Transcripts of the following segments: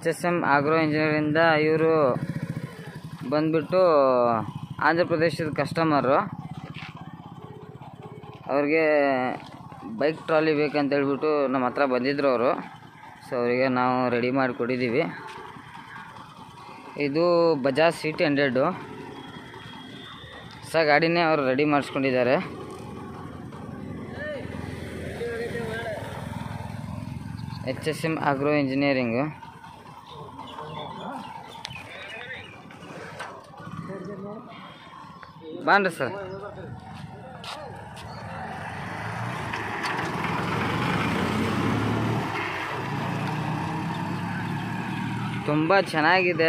H S M agro ಇಂಜಿನಿಯರಿಂದ ಇವರು ಬಂದ್ಬಿಟ್ಟು ಆಂಧ್ರ ಪ್ರದೇಶದ ಕಸ್ಟಮರು ಅವ್ರಿಗೆ ಬೈಕ್ ಟ್ರಾಲಿ ಬೇಕಂತ ಹೇಳ್ಬಿಟ್ಟು ನಮ್ಮ ಹತ್ರ ಬಂದಿದ್ರು ಅವರು ಸೊ ಅವರಿಗೆ ನಾವು ರೆಡಿ ಮಾಡಿ ಕೊಟ್ಟಿದ್ದೀವಿ ಇದು ಬಜಾಜ್ ಸಿ ಟಿ ಹಂಡ್ರೆಡು ಹೊಸ ಗಾಡಿನೇ ಅವರು ರೆಡಿ ಮಾಡಿಸ್ಕೊಂಡಿದ್ದಾರೆ H S M agro engineering ಬಾನ್ರಿ ಸರ್ ತುಂಬ ಚೆನ್ನಾಗಿದೆ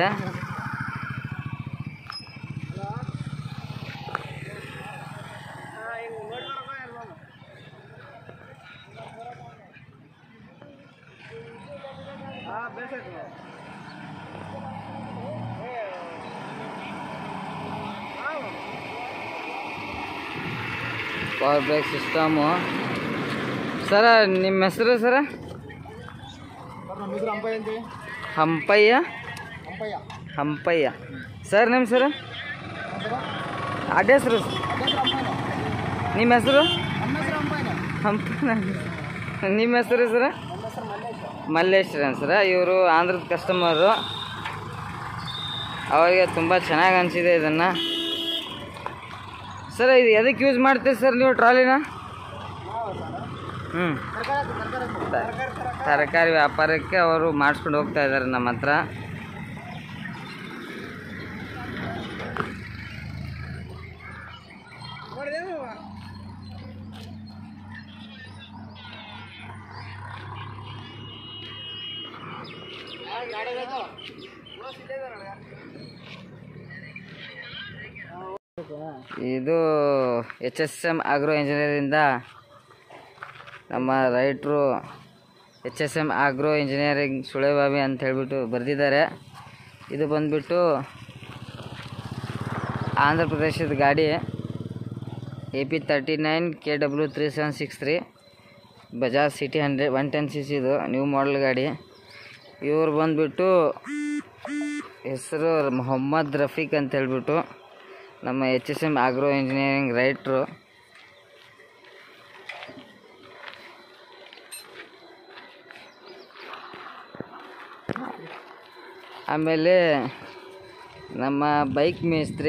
ಪವರ್ ಬ್ರೇಕ್ ಸಿಸ್ಟಮು ಸರ ನಿಮ್ಮ ಹೆಸರು ಸರ ನಮ್ಮ ಹೆಸರು ಅಂಪಯ್ಯ ಅಂತೀವಿ ಹಂಪಯ್ಯ ಅಂಪಯ್ಯ ಹಂಪಯ್ಯ ಸರ್ ನಿಮ್ಮ ಸರ ಅಡ್ಡ ಹೆಸರು ನಿಮ್ಮ ಹೆಸರು ನಮ್ಮ ಹೆಸರು ಅಂಪಯ್ಯ ಹಂಪ ನಿಮ್ಮ ಹೆಸರು ಸರ ನಮ್ಮ ಹೆಸರು ಮಲ್ಲೇಶ ಮಲ್ಲೇಶ್ವರನ್ ಸರ ಇವರು ಆಂಧ್ರದ ಕಸ್ಟಮರು ಅವರಿಗೆ ತುಂಬ ಚೆನ್ನಾಗಿ ಅನಿಸಿದೆ ಇದನ್ನು ಸರ್ ಇದು ಎದಕ್ಕೆ ಯೂಸ್ ಮಾಡ್ತೀರಿ ಸರ್ ನೀವು ಟ್ರಾಲಿನ ಹ್ಞೂ ತರಕಾರಿ ವ್ಯಾಪಾರಕ್ಕೆ ಅವರು ಮಾಡಿಸ್ಕೊಂಡು ಹೋಗ್ತಾ ಇದ್ದಾರೆ ನಮ್ಮ ಹತ್ರ ಇದು ಎಚ್ ಎಸ್ ಎಮ್ ಆಗ್ರೋ ಇಂಜಿನಿಯರಿಂದ ನಮ್ಮ ರೈತರು H S M agro engineering Sulebhavi ಅಂತ ಹೇಳ್ಬಿಟ್ಟು ಬರೆದಿದ್ದಾರೆ ಇದು ಬಂದ್ಬಿಟ್ಟು ಆಂಧ್ರ ಪ್ರದೇಶದ ಗಾಡಿ A P thirty nine K W three seven six three Bajaj CT hundred one ten C ಸಿದು ನ್ಯೂ ಮಾಡಲ್ ಗಾಡಿ ಇವ್ರು ಬಂದ್ಬಿಟ್ಟು ಹೆಸರು ಮೊಹಮ್ಮದ್ ರಫೀಕ್ ಅಂತ ಹೇಳ್ಬಿಟ್ಟು ನಮ್ಮ H S M agro engineering ರೈಟ್ರು ಆಮೇಲೆ ನಮ್ಮ ಬೈಕ್ ಮೇಸ್ತ್ರಿ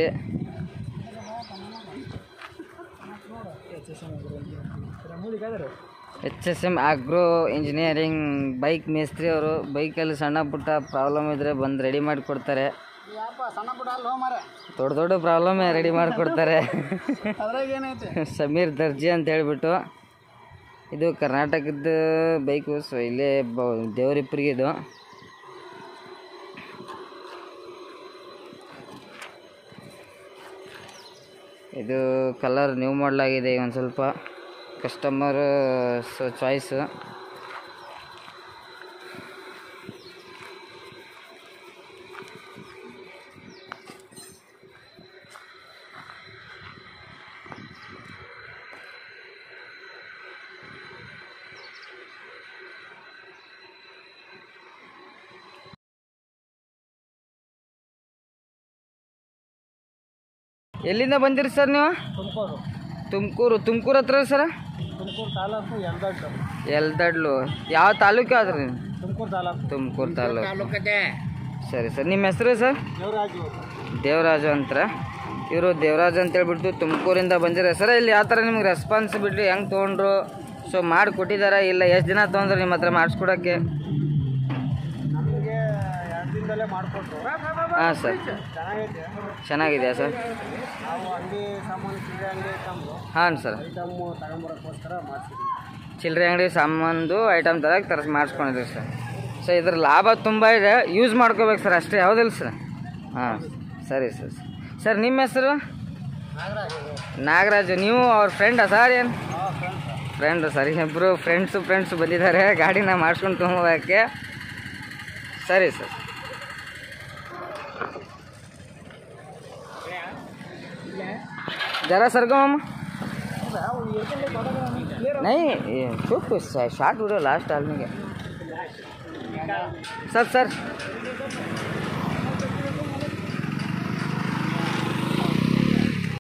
H S M agro engineering bike ಮೇಸ್ತ್ರಿ ಅವರು ಬೈಕಲ್ಲಿ ಸಣ್ಣ ಪುಟ್ಟ ಪ್ರಾಬ್ಲಮ್ ಇದ್ದರೆ ಬಂದು ರೆಡಿ ಮಾಡಿ ಕೊಡ್ತಾರೆ ಯಪ್ಪ ಸಣ್ಣ ಪುಟ್ಟ ಅಲ್ಲ ಮಾರ ದೊಡ್ಡ ದೊಡ್ಡ ಪ್ರಾಬ್ಲಮೇ ರೆಡಿ ಮಾಡಿ ಕೊಡ್ತಾರೆ ಅದ್ರಾಗ ಏನೈತೆ ಸಮೀರ್ ದರ್ಜಿ ಅಂತ ಹೇಳ್ಬಿಟ್ಟು ಇದು ಕರ್ನಾಟಕದ ಬೈಕು ಸೊ ಇಲ್ಲೇ ಬ ದೇವರಿಪ್ಪರಿಗೆ ಇದು ಇದು ಕಲರ್ ನ್ಯೂ ಮಾಡಲಾಗಿದೆ ಒಂದು ಸ್ವಲ್ಪ ಕಸ್ಟಮರ್ ಸೊ ಚಾಯ್ಸು ಎಲ್ಲಿಂದ ಬಂದಿರಿ ಸರ್ ನೀವು ತುಮಕೂರು ತುಮಕೂರು ತುಮಕೂರು ಹತ್ರ ಸರ ತುಮಕೂರು ತಾಲೂಕು ಎಲ್ದಡ್ಡು ಎಲ್ದಡ್ಲು ಯಾವ ತಾಲೂಕು ಯಾವ್ದ್ರಿ ತುಮಕೂರು ತಾಲೂಕು ತುಮಕೂರು ತಾಲೂಕು ತಾಲೂಕತೆ ಸರಿ ಸರ್ ನಿಮ್ಮ ಹೆಸರು ಸರ್ ದೇವರಾಜು ದೇವರಾಜು ಅಂತರ ಇವರು ದೇವರಾಜ್ ಅಂತ ಹೇಳ್ಬಿಟ್ಟು ತುಮಕೂರಿಂದ ಬಂದಿರ ಸರ್ ಇಲ್ಲಿ ಯಾವ ಥರ ನಿಮ್ಗೆ ರೆಸ್ಪಾನ್ಸಿಬಿಲಿಟಿ ಹೆಂಗೆ ತೊಗೊಂಡ್ರು ಸೊ ಮಾಡಿ ಕೊಟ್ಟಿದ್ದಾರಾ ಇಲ್ಲ ಎಷ್ಟು ದಿನ ತೊಗೊಂಡ್ರು ನಿಮ್ಮ ಹತ್ರ ಮಾಡಿಸ್ಕೊಡೋಕ್ಕೆ ನಮಗೆ ಎರಡು ದಿನದಲ್ಲೇ ಮಾಡಿಕೊಟ್ರು ಹಾಂ ಸರ್ ಚೆನ್ನಾಗೈತೆ ಚೆನ್ನಾಗಿದೆಯಾ ಸರ್ ನಾವು ಅಂಗಡಿ ಸಾಮಾನು ಚಿಲ್ಲರೆ ಅಂಗಡಿ ತಂದು ಹಾಂ ಸರ್ ಐಟಮ್ಮು ತಗೊಂಬರೋಕ್ಕೋಸ್ಕರ ಮಾಡ್ಸಿದ್ವಿ ಚಿಲ್ಲರೆ ಅಂಗಡಿ ಸಾಮಾನ್ದು ಐಟಮ್ ತರಕ್ಕೆ ತರಿಸಿ ಮಾಡಿಸ್ಕೊಂಡಿದ್ದೀವಿ ಸರ್ ಸೊ ಇದ್ರ ಲಾಭ ತುಂಬ ಇದೆ ಯೂಸ್ ಮಾಡ್ಕೋಬೇಕು ಸರ್ ಅಷ್ಟೇ ಯಾವುದಿಲ್ಲ ಸರ್ ಹಾಂ ಸರಿ ಸರ್ ಸರ್ ನಿಮ್ಮ ಹೆಸರು ನಾಗರಾಜು ನೀವು ಅವ್ರ ಫ್ರೆಂಡಾ ಸರ್ ಏನು ಫ್ರೆಂಡು ಸರಿ ಇಬ್ಬರು ಫ್ರೆಂಡ್ಸು ಫ್ರೆಂಡ್ಸು ಬಂದಿದ್ದಾರೆ ಗಾಡಿನ ಮಾಡಿಸ್ಕೊಂಡು ತೊಗೊಳಕ್ಕೆ ಸರಿ ಸರ್ जरा सरगम मामा नहीं ये चुप शॉर्ट वीडियो लास्ट डालने के ಸರ್ ಸರ್